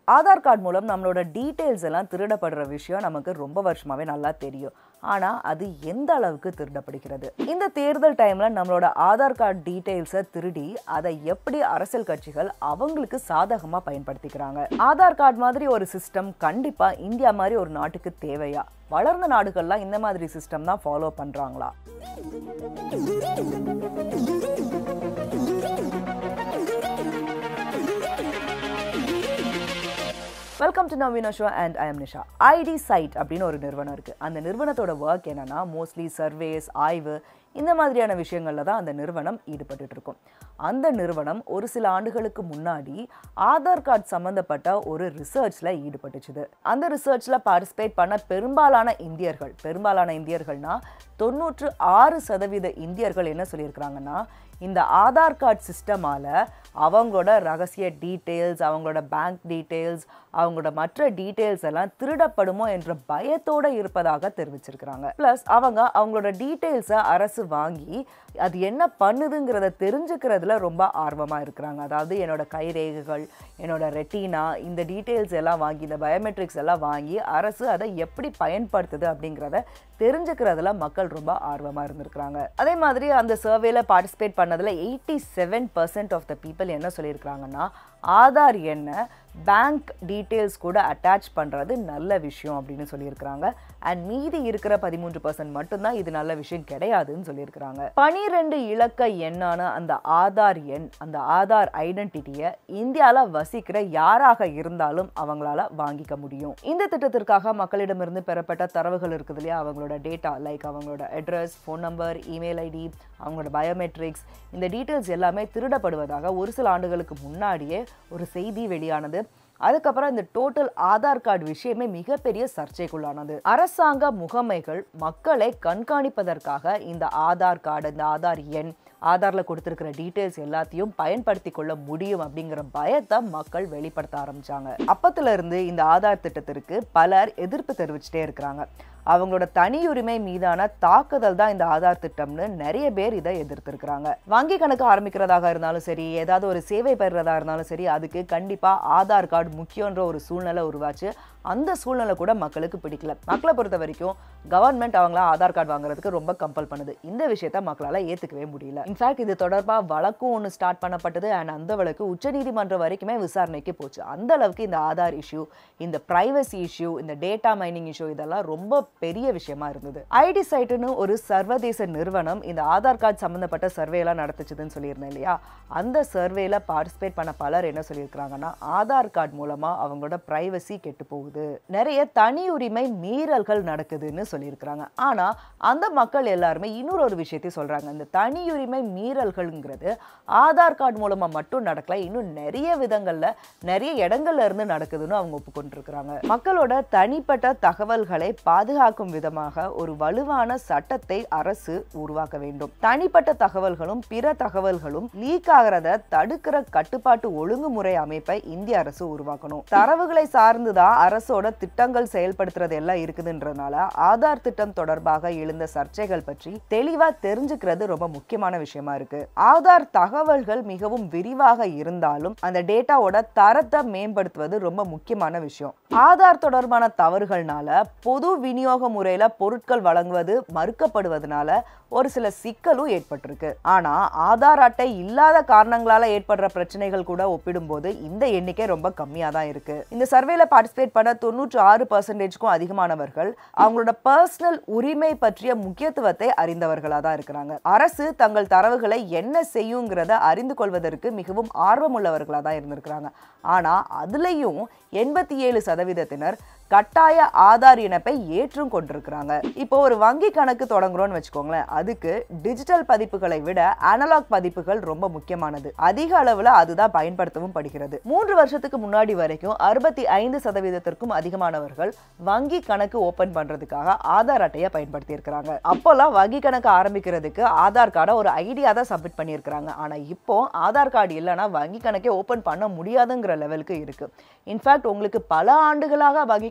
Aadhaar card மூலம் நம்மளோட details எல்லாம் திருடப்படுற விஷயம் நமக்கு ரொம்ப வருஷமாவே நல்லா தெரியும் ஆனா அது எந்த அளவுக்கு திருடப்படுகிறது இந்த தேர்தல் டைம்ல நம்மளோட ஆதார் கார்டு டீட்டெயில்ஸை திருடி அதை எப்படி அரசியல் கட்சிகள் அவங்களுக்கு சாதகமா பயன்படுத்திக்கிறாங்க ஆதார் கார்டு மாதிரி ஒரு சிஸ்டம் கண்டிப்பா இந்தியா மாதிரி ஒரு நாட்டுக்கு தேவையா வளர்ந்த நாடுகள்லாம் இந்த மாதிரி சிஸ்டம் தான் ஃபாலோ பண்றாங்களா வெல்கம் டு நவீன show and I am Nisha ID side அப்படின்னு ஒரு நிறுவனம் இருக்குது அந்த நிறுவனத்தோட ஒர்க் என்னன்னா மோஸ்ட்லி சர்வேஸ் ஆய்வு இந்த மாதிரியான விஷயங்களில் தான் அந்த நிறுவனம் ஈடுபட்டுட்டு இருக்கும் அந்த நிறுவனம் ஒரு சில ஆண்டுகளுக்கு முன்னாடி ஆதார் கார்டு சம்மந்தப்பட்ட ஒரு ரிசர்ச்சில் ஈடுபட்டுச்சுது அந்த ரிசர்ச்சில் பார்ட்டிசிபேட் பண்ண பெரும்பாலான இந்தியர்கள் பெரும்பாலான இந்தியர்கள்னா தொண்ணூற்று ஆறு சதவீத இந்தியர்கள் என்ன சொல்லியிருக்கிறாங்கன்னா இந்த ஆதார் கார்டு சிஸ்டமால் அவங்களோட ரகசிய டீட்டெயில்ஸ் அவங்களோட பேங்க் டீட்டெயில்ஸ் அவங்களோட மற்ற டீட்டெயில்ஸ் எல்லாம் திருடப்படுமோ என்ற பயத்தோட இருப்பதாக தெரிவிச்சிருக்கிறாங்க ப்ளஸ் அவங்க அவங்களோட டீட்டெயில்ஸை அரசு வாங்கி அது என்ன பண்ணுதுங்கிறத தெரிஞ்சுக்கிறதுல ரொம்ப ஆர்வமாக இருக்கிறாங்க அதாவது என்னோட கைரேகைகள் என்னோட ரெட்டினா இந்த டீட்டெயில்ஸ் எல்லாம் வாங்கி இந்த பயோமெட்ரிக்ஸ் எல்லாம் வாங்கி அரசு அதை எப்படி பயன்படுத்துது அப்படிங்கிறத தெரிஞ்சுக்கிறதுல மக்கள் ரொம்ப ஆர்வமாக இருந்திருக்கிறாங்க அதே மாதிரி அந்த சர்வேல பார்ட்டிசிபேட் பண்ணதில் eighty seven percent of the people என்ன சொல்லியிருக்கிறாங்கன்னா ஆதார் எண்ணை பேங்க் டீட்டெயில்ஸ் கூட அட்டாச் பண்ணுறது நல்ல விஷயம் அப்படின்னு சொல்லியிருக்கிறாங்க அண்ட் மீதி இருக்கிற பதிமூன்று பர்சன்ட் மட்டும்தான் இது நல்ல விஷயம் கிடையாதுன்னு சொல்லியிருக்கிறாங்க பனிரெண்டு இலக்க எண்ணான அந்த ஆதார் எண் அந்த ஆதார் ஐடென்டிட்டியை இந்தியாவில் வசிக்கிற யாராக இருந்தாலும் அவங்களால வாங்கிக்க முடியும் இந்த திட்டத்திற்காக மக்களிடமிருந்து பெறப்பட்ட தரவுகள் இருக்குது இல்லையா அவங்களோட டேட்டா லைக் அவங்களோட address phone number email ID அவங்களோட பயோமெட்ரிக்ஸ் இந்த டீட்டெயில்ஸ் எல்லாமே திருடப்படுவதாக ஒரு சில ஆண்டுகளுக்கு முன்னாடியே ஒரு செய்தி வெளியானது அதுக்கப்புறம் இந்த டோட்டல் ஆதார் கார்டு விஷயமே மிகப்பெரிய சர்ச்சைக்குள்ளானது அரசாங்க முகமைகள் மக்களை கண்காணிப்பதற்காக இந்த ஆதார் கார்டு இந்த ஆதார் எண் ஆதார்ல கொடுத்திருக்கிற டீட்டெயில்ஸ் எல்லாத்தையும் பயன்படுத்தி கொள்ள முடியும் அப்படிங்கிற பயத்தை மக்கள் வெளிப்படுத்த ஆரம்பிச்சாங்க அப்பத்துல இருந்து இந்த ஆதார் திட்டத்திற்கு பலர் எதிர்ப்பு தெரிவிச்சுட்டே இருக்கிறாங்க அவங்களோட தனியுரிமை மீதான தாக்குதல் தான் இந்த ஆதார் திட்டம்னு நிறைய பேர் இதை எதிர்த்திருக்கிறாங்க வங்கி கணக்கு ஆரம்பிக்கிறதாக இருந்தாலும் சரி ஏதாவது ஒரு சேவை பெறுறதா இருந்தாலும் சரி அதுக்கு கண்டிப்பா ஆதார் கார்டு முக்கியன்ற ஒரு சூழ்நிலை உருவாச்சு அந்த சூழ்நிலை கூட மக்களுக்கு பிடிக்கல மக்களை பொறுத்த வரைக்கும் கவர்மெண்ட் அவங்கள ஆதார் கார்டு வாங்குறதுக்கு ரொம்ப கம்பல் பண்ணுது இந்த விஷயத்த மக்களால ஏத்துக்கவே முடியல இன்ஃபேக்ட் இது தொடர்பா வழக்கும் ஒன்று ஸ்டார்ட் பண்ணப்பட்டது அண்ட் அந்த வழக்கு உச்சநீதிமன்றம் வரைக்குமே விசாரணைக்கு போச்சு அந்த அளவுக்கு இந்த ஆதார் இஷ்யூ இந்த பிரைவசி இஷ்யூ இந்த டேட்டா மைனிங் இஷ்யூ இதெல்லாம் ரொம்ப பெரிய விஷயமா இருந்தது ஐடி சைட்டுன்னு ஒரு சர்வதேச நிறுவனம் இந்த ஆதார் கார்டு சம்பந்தப்பட்ட சர்வே எல்லாம் நடத்துச்சுதுன்னு சொல்லியிருந்தேன் இல்லையா அந்த சர்வேல பார்ட்டிசிபேட் பண்ண பலர் என்ன சொல்லியிருக்கிறாங்கன்னா ஆதார் கார்டு மூலமா அவங்களோட பிரைவசி கெட்டு போகுது நிறைய தனி உரிமை மீறல்கள் நடக்குதுன்னு சொல்லியிருக்கிறாங்க ஆனா அந்த மக்கள் எல்லாருமே இன்னொரு ஒரு விஷயத்தையும் சொல்றாங்க இந்த தனியுரிமை மீறல்கள்ங்கிறது ஆதார் கார்டு மூலமா மட்டும் நடக்கல இன்னும் நிறைய விதங்கள்ல நிறைய இடங்கள்ல இருந்து நடக்குதுன்னு அவங்க ஒப்புக்கொண்டிருக்கிறாங்க மக்களோட தனிப்பட்ட தகவல்களை பாதுகாக்கும் விதமாக ஒரு வலுவான சட்டத்தை அரசு உருவாக்க வேண்டும் தனிப்பட்ட தகவல்களும் பிற தகவல்களும் லீக் ஆகிறத தடுக்கிற கட்டுப்பாட்டு ஒழுங்குமுறை அமைப்பை இந்திய அரசு உருவாக்கணும் தரவுகளை சார்ந்துதான் அரசோட திட்டங்கள் செயல்படுத்துறது எல்லாம் இருக்குதுன்றதுனால ஆதார் திட்டம் தொடர்பாக எழுந்த சர்ச்சைகள் பற்றி தெளிவா தெரிஞ்சுக்கிறது ரொம்ப முக்கியமான விஷயமா இருக்கு ஆதார் தகவல்கள் மிகவும் விரிவாக இருந்தாலும் அந்த டேட்டாவோட தரத்தை மேம்படுத்துவது ரொம்ப முக்கியமான விஷயம் ஆதார் தொடர்பான தவறுகள்னால பொது விநியோக முறையில பொருட்கள் வழங்குவது மறுக்கப்படுவதனால ஒரு சில சிக்கலும் ஏற்பட்டிருக்கு ஆனா ஆதார் அட்டை இல்லாத காரணங்களால ஏற்படுற பிரச்சனைகள் கூட ஒப்பிடும்போது இந்த எண்ணிக்கை ரொம்ப கம்மியா தான் இருக்கு இந்த சர்வேல பார்ட்டிசிபேட் பண்ண தொண்ணூற்று ஆறு பர்சன்டேஜ்க்கும் அதிகமானவர்கள் அவங்களோட பர்சனல் உரிமை பற்றிய முக்கியத்துவத்தை அறிந்தவர்களா தான் இருக்கிறாங்க அரசு தங்கள் தரவுகளை என்ன செய்யுங்கிறத அறிந்து கொள்வதற்கு மிகவும் ஆர்வமுள்ளவர்களா தான் இருந்திருக்கிறாங்க ஆனா அதுலயும் எண்பத்தி ஏழு சதவீதத்தினர் கட்டாய ஆதார் இணைப்பை ஏற்றும் கொண்டிருக்கிறாங்க இப்போ ஒரு வங்கி கணக்கு தொடங்குறோம்னு வச்சுக்கோங்களேன் அதுக்கு டிஜிட்டல் பதிப்புகளை விட அனலாக் பதிப்புகள் ரொம்ப முக்கியமானது அதிக அளவுல அதுதான் பயன்படுத்தவும் படுகிறது மூன்று வருஷத்துக்கு முன்னாடி வரைக்கும் அறுபத்தி ஐந்து சதவீதத்திற்கும் அதிகமானவர்கள் வங்கி கணக்கு ஓபன் பண்றதுக்காக ஆதார் அட்டையை பயன்படுத்தி இருக்கிறாங்க அப்போல்லாம் வங்கி கணக்கு ஆரம்பிக்கிறதுக்கு ஆதார் கார்டை ஒரு ஐடியா தான் சப்மிட் பண்ணியிருக்கிறாங்க ஆனா இப்போ ஆதார் கார்டு இல்லைன்னா வங்கி கணக்கே ஓபன் பண்ண முடியாதுங்கிற லெவலுக்கு இருக்கு இன்ஃபேக்ட் உங்களுக்கு பல ஆண்டுகளாக வங்கி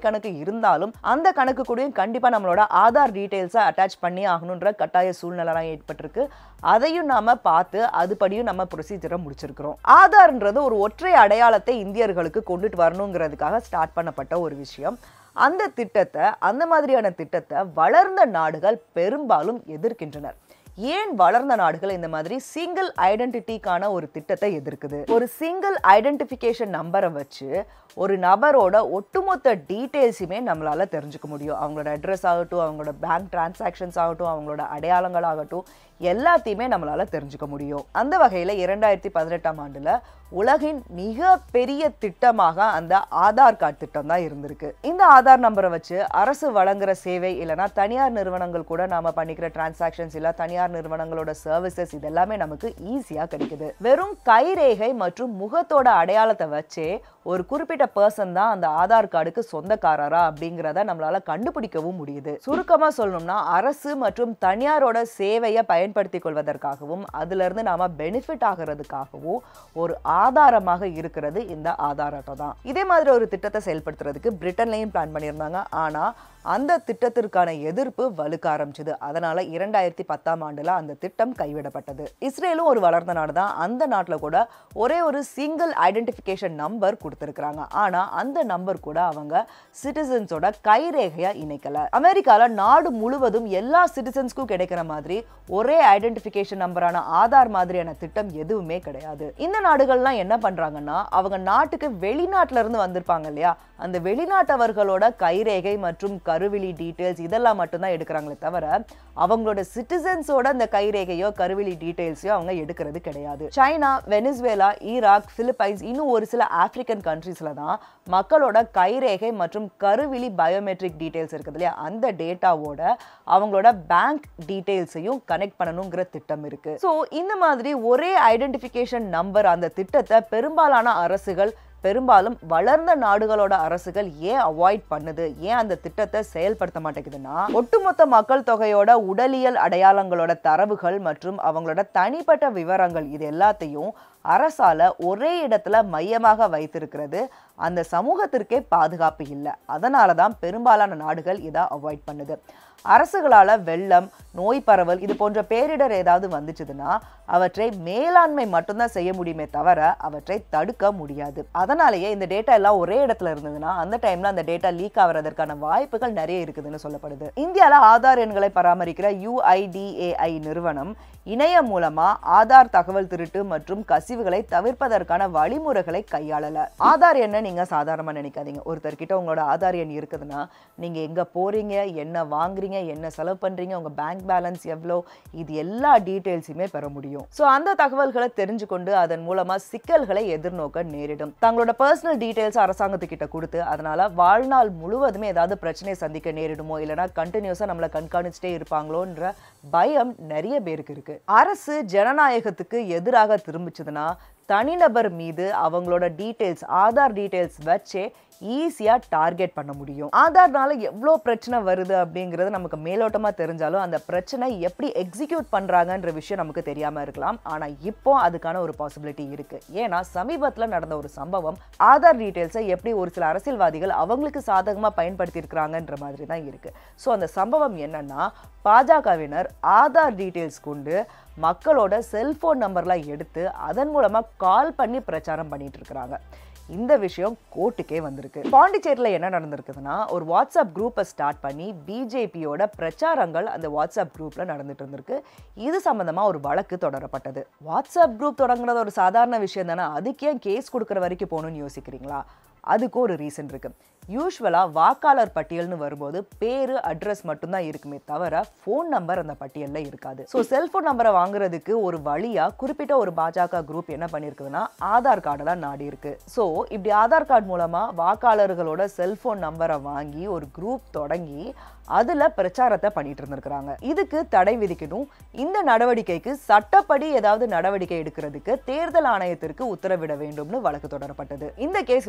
கணக்கு இருந்தாலும் அந்த கணக்கு கூடயும் கண்டிப்பா நம்மளோட ஆதார் டீடைல்ஸை அட்டாச் பண்ணி ஆகணுன்ற கட்டாய சூழ்நிலைலாம் ஏற்பட்டிருக்கு அதையும் நாம பார்த்து அதுபடியும் நம்ம ப்ரொசீஜரை முடிச்சிருக்கிறோம் ஆதார்ன்றது ஒரு ஒற்றை அடையாளத்தை இந்தியர்களுக்கு கொண்டுட்டு வரணுங்கிறதுக்காக ஸ்டார்ட் பண்ணப்பட்ட ஒரு விஷயம் அந்த திட்டத்தை அந்த மாதிரியான திட்டத்தை வளர்ந்த நாடுகள் பெரும்பாலும் எதிர்க்கின்றனர் ஏன் வளர்ந்த நாடுகள் இந்த மாதிரி சிங்கிள் ஐடென்டிட்டிக்கான ஒரு திட்டத்தை எதிர்க்குது ஒரு சிங்கிள் ஐடென்டிஃபிகேஷன் நம்பரை வச்சு ஒரு நபரோட ஒட்டுமொத்த டீட்டெயில்ஸுமே நம்மளால தெரிஞ்சுக்க முடியும் அவங்களோட அட்ரஸ் ஆகட்டும் அவங்களோட பேங்க் டிரான்சாக்ஷன்ஸ் ஆகட்டும் அவங்களோட அடையாளங்கள் ஆகட்டும் எல்லாத்தையுமே நம்மளால தெரிஞ்சுக்க முடியும் அந்த வகையில் இரண்டாயிரத்தி பதினெட்டாம் ஆண்டுல உலகின் மிக பெரிய திட்டமாக அந்த ஆதார் கார்டு திட்டம் தான் இருந்திருக்கு இந்த ஆதார் நம்பரை வச்சு அரசு வழங்குற சேவை இல்லைனா தனியார் நிறுவனங்கள் கூட நாம பண்ணிக்கிற டிரான்சாக்ஷன்ஸ் இல்ல தனியார் நிறுவனங்களோட சர்வீசஸ் இதெல்லாமே நமக்கு ஈஸியா கிடைக்குது வெறும் கைரேகை மற்றும் முகத்தோட அடையாளத்தை வச்சே ஒரு குறிப்பிட்ட பர்சன் தான் அந்த ஆதார் கார்டுக்கு சொந்தக்காரரா அப்படிங்கிறத நம்மளால கண்டுபிடிக்கவும் முடியுது சுருக்கமா சொல்லணும்னா அரசு மற்றும் தனியாரோட சேவையை பயன்படுத்திக் கொள்வதற்காகவும் அதுல இருந்து நாம பெனிஃபிட் ஆகிறதுக்காகவும் ஒரு ஆதாரமாக இருக்கிறது இந்த ஆதார் அட்டை தான் இதே மாதிரி ஒரு திட்டத்தை செயல்படுத்துறதுக்கு பிரிட்டன்லையும் பிளான் பண்ணியிருந்தாங்க ஆனா அந்த திட்டத்திற்கான எதிர்ப்பு வலுக்க ஆரம்பிச்சது அதனால இரண்டாயிரத்தி பத்தாம் ஆண்டுல அந்த திட்டம் கைவிடப்பட்டது இஸ்ரேலும் ஒரு வளர்ந்த நாடு தான் அந்த நாட்டில் கூட ஒரே ஒரு சிங்கிள் ஐடென்டிஃபிகேஷன் நம்பர் கொடுத்துருக்குறாங்க ஆனா அந்த நம்பர் கூட அவங்க சிட்டிசன்ஸோட கைரேகையா இணைக்கல அமெரிக்கால நாடு முழுவதும் எல்லா சிட்டிசன்ஸ்க்கும் கிடைக்கிற மாதிரி ஒரே ஐடென்டிஃபிகேஷன் நம்பரான ஆதார் மாதிரியான திட்டம் எதுவுமே கிடையாது இந்த நாடுகள்லாம் என்ன பண்றாங்கன்னா அவங்க நாட்டுக்கு வெளிநாட்டுல இருந்து வந்திருப்பாங்க இல்லையா அந்த வெளிநாட்டவர்களோட கைரேகை மற்றும் கருவிழி டீட்டெயில்ஸ் இதெல்லாம் மட்டும்தான் எடுக்கிறாங்களே தவிர அவங்களோட சிட்டிசன்ஸோட அந்த கைரேகையோ கருவிழி டீட்டெயில்ஸையோ அவங்க எடுக்கிறது கிடையாது சைனா வெனிசுவேலா ஈராக் பிலிப்பைன்ஸ் இன்னும் ஒரு சில ஆப்பிரிக்கன் கண்ட்ரீஸ்ல தான் மக்களோட கைரேகை மற்றும் கருவிழி பயோமெட்ரிக் டீட்டெயில்ஸ் இருக்குது இல்லையா அந்த டேட்டாவோட அவங்களோட பேங்க் டீட்டெயில்ஸையும் கனெக்ட் பண்ணணுங்கிற திட்டம் இருக்கு ஸோ இந்த மாதிரி ஒரே ஐடென்டிஃபிகேஷன் நம்பர் அந்த திட்டத்தை பெரும்பாலான அரசுகள் பெரும்பாலும் வளர்ந்த நாடுகளோட அரசுகள் ஏன் அவாய்ட் பண்ணுது ஏன் அந்த திட்டத்தை செயல்படுத்த மாட்டேங்குதுன்னா ஒட்டுமொத்த மக்கள் தொகையோட உடலியல் அடையாளங்களோட தரவுகள் மற்றும் அவங்களோட தனிப்பட்ட விவரங்கள் இது எல்லாத்தையும் அரசால ஒரே இடத்துல மையமாக வைத்திருக்கிறது அந்த சமூகத்திற்கே பாதுகாப்பு இல்லை அதனால தான் பெரும்பாலான நாடுகள் இதை அவாய்ட் பண்ணுது அரசுகளால வெள்ளம் நோய் பரவல் இது போன்ற பேரிடர் ஏதாவது வந்துச்சுதுன்னா அவற்றை மேலாண்மை மட்டும்தான் செய்ய முடியுமே தவிர அவற்றை தடுக்க முடியாது அதனாலேயே இந்த டேட்டா எல்லாம் ஒரே இடத்துல இருந்ததுன்னா அந்த டைம்ல அந்த டேட்டா லீக் ஆகிறதற்கான வாய்ப்புகள் நிறைய இருக்குதுன்னு சொல்லப்படுது இந்தியால ஆதார் எண்களை பராமரிக்கிற யுஐடிஏஐ நிறுவனம் இணையம் மூலமா ஆதார் தகவல் திருட்டு மற்றும் கசிவுகளை தவிர்ப்பதற்கான வழிமுறைகளை கையாளல ஆதார் எண்ணை நீங்க சாதாரணமா நினைக்காதீங்க ஒருத்தர்கிட்ட உங்களோட ஆதார் எண் இருக்குதுன்னா நீங்க எங்க போறீங்க என்ன வாங்குறீங்க என்ன செலவு பண்றீங்க உங்க பேங்க் பேலன்ஸ் எவ்வளோ இது எல்லா டீட்டெயில்ஸுமே பெற முடியும் ஸோ அந்த தகவல்களை தெரிஞ்சு கொண்டு அதன் மூலமா சிக்கல்களை எதிர்நோக்க நேரிடும் தங்களோட பர்சனல் டீட்டெயில்ஸ் அரசாங்கத்துக்கிட்ட கொடுத்து அதனால வாழ்நாள் முழுவதுமே ஏதாவது பிரச்சனையை சந்திக்க நேரிடுமோ இல்லைன்னா கண்டினியூஸா நம்மளை கண்காணிச்சுட்டே இருப்பாங்களோன்ற பயம் நிறைய பேருக்கு இருக்கு அரசு ஜனநாயகத்துக்கு எதிராக திரும்பிச்சதுன்னா தனிநபர் மீது அவங்களோட டீட்டெயில்ஸ் ஆதார் டீட்டெயில்ஸ் வச்சே ஈஸியாக டார்கெட் பண்ண முடியும் ஆதார்னால எவ்வளோ பிரச்சனை வருது அப்படிங்கிறது நமக்கு மேலோட்டமாக தெரிஞ்சாலும் அந்த பிரச்சனை எப்படி எக்ஸிக்யூட் பண்ணுறாங்கன்ற விஷயம் நமக்கு தெரியாமல் இருக்கலாம் ஆனால் இப்போ அதுக்கான ஒரு பாசிபிலிட்டி இருக்கு ஏன்னா சமீபத்தில் நடந்த ஒரு சம்பவம் ஆதார் டீட்டெயில்ஸை எப்படி ஒரு சில அரசியல்வாதிகள் அவங்களுக்கு சாதகமாக பயன்படுத்தி இருக்கிறாங்கன்ற மாதிரி தான் இருக்கு ஸோ அந்த சம்பவம் என்னன்னா பாஜகவினர் ஆதார் டீட்டெயில்ஸ் கொண்டு மக்களோட செல்போன் நம்பர்லாம் எடுத்து அதன் மூலமாக கால் பண்ணி பிரச்சாரம் பண்ணிட்டு இருக்கிறாங்க இந்த விஷயம் கோர்ட்டுக்கே வந்திருக்கு பாண்டிச்சேரியில் என்ன நடந்திருக்குதுன்னா ஒரு வாட்ஸ்அப் குரூப்பை ஸ்டார்ட் பண்ணி பிஜேபியோட பிரச்சாரங்கள் அந்த வாட்ஸ்அப் குரூப்பில் நடந்துட்டு இருந்திருக்கு இது சம்மந்தமாக ஒரு வழக்கு தொடரப்பட்டது வாட்ஸ்அப் குரூப் தொடங்குறது ஒரு சாதாரண விஷயம் தானே அதுக்கு ஏன் கேஸ் கொடுக்குற வரைக்கும் போகணும்னு யோசிக்கிறீங்களா அதுக்கும் ஒரு ரீசன் இருக்கு யூஸ்வலாக வாக்காளர் பட்டியல்னு வரும்போது பேரு அட்ரஸ் மட்டும்தான் இருக்குமே தவிர ஃபோன் நம்பர் அந்த பட்டியலில் இருக்காது ஸோ செல்ஃபோன் நம்பரை வாங்குறதுக்கு ஒரு வழியாக குறிப்பிட்ட ஒரு பாஜக குரூப் என்ன பண்ணியிருக்குதுன்னா ஆதார் கார்டை தான் நாடி இருக்கு ஸோ இப்படி ஆதார் கார்டு மூலமாக வாக்காளர்களோட செல்ஃபோன் நம்பரை வாங்கி ஒரு குரூப் தொடங்கி அதில் பிரச்சாரத்தை பண்ணிட்டு இருந்திருக்கிறாங்க இதுக்கு தடை விதிக்கணும் இந்த நடவடிக்கைக்கு சட்டப்படி ஏதாவது நடவடிக்கை எடுக்கிறதுக்கு தேர்தல் ஆணையத்திற்கு உத்தரவிட வேண்டும்னு வழக்கு தொடரப்பட்டது இந்த கேஸ் விசாரணைக்கு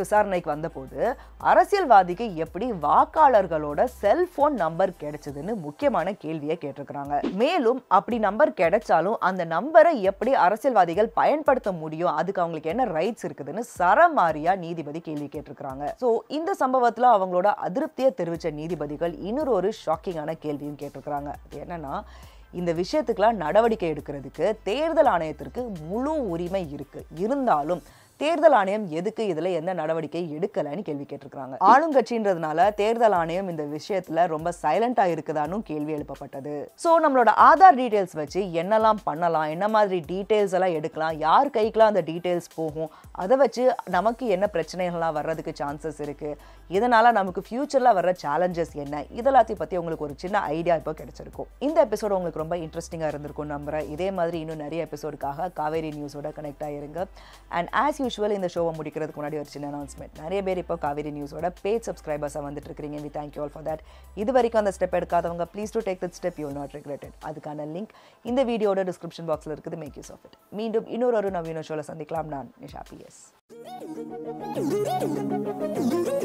டாபிக் வந்தபோது அரசியல்வாதிக்கு எப்படி வாக்காளர்களோட செல்போன் நம்பர் கிடைச்சதுன்னு முக்கியமான கேள்வியை கேட்டிருக்கிறாங்க மேலும் அப்படி நம்பர் கிடைச்சாலும் அந்த நம்பரை எப்படி அரசியல்வாதிகள் பயன்படுத்த முடியும் அதுக்கு அவங்களுக்கு என்ன ரைட்ஸ் இருக்குதுன்னு சரமாரியா நீதிபதி கேள்வி கேட்டிருக்கிறாங்க ஸோ இந்த சம்பவத்துல அவங்களோட அதிருப்தியை தெரிவிச்ச நீதிபதிகள் இன்னொரு ஒரு ஷாக்கிங்கான கேள்வியும் கேட்டிருக்கிறாங்க அது என்னன்னா இந்த விஷயத்துக்கெல்லாம் நடவடிக்கை எடுக்கிறதுக்கு தேர்தல் ஆணையத்திற்கு முழு உரிமை இருக்கு இருந்தாலும் தேர்தல் ஆணையம் எதுக்கு இதுல எந்த நடவடிக்கை எடுக்கலைன்னு கேள்வி கேட்டிருக்காங்க ஆளுங்கட்சின்றதுனால தேர்தல் ஆணையம் இந்த விஷயத்துல ரொம்ப சைலண்டா இருக்குதான்னு கேள்வி எழுப்பப்பட்டது ஸோ நம்மளோட ஆதார் டீடைல்ஸ் வச்சு என்னெல்லாம் பண்ணலாம் என்ன மாதிரி டீடைல்ஸ் எல்லாம் எடுக்கலாம் யார் கைக்கெல்லாம் அந்த டீடைல்ஸ் போகும் அதை வச்சு நமக்கு என்ன பிரச்சனைகள்லாம் வர்றதுக்கு சான்சஸ் இருக்கு இதனால நமக்கு ஃபியூச்சர்ல வர்ற சேலஞ்சஸ் என்ன இதெல்லாத்தையும் பத்தி உங்களுக்கு ஒரு சின்ன ஐடியா இப்போ கிடைச்சிருக்கும் இந்த எபிசோட் உங்களுக்கு ரொம்ப இன்ட்ரெஸ்டிங்காக இருந்திருக்கும் நம்புறேன் இதே மாதிரி இன்னும் நிறைய எபிசோடுக்காக காவேரி நியூஸோட கனெக்ட் ஆயிருங்க அண்ட் ஆஸ் யூஷுவல் இந்த ஷோவை முடிக்கிறதுக்கு முன்னாடி ஒரு சின்ன அனௌன்ஸ்மெண்ட் நிறைய பேர் இப்போ காவேரி நியூஸோட பேஜ் சப்ஸ்கிரைபர்ஸாக வந்துட்டு இருக்கிறீங்க we thank you all for that இது வரைக்கும் அந்த ஸ்டெப் எடுக்காதவங்க please do take that step you not regulated அதுக்கான லிங்க் இந்த வீடியோட டிஸ்கிரிப்ஷன் பாக்ஸில் இருக்குது மேக் யூஸ் ஆஃப் இட் மீண்டும் இன்னொரு ஒரு நவீன ஷோவில் சந்திக்கலாம் நான் நிஷா பிஎஸ்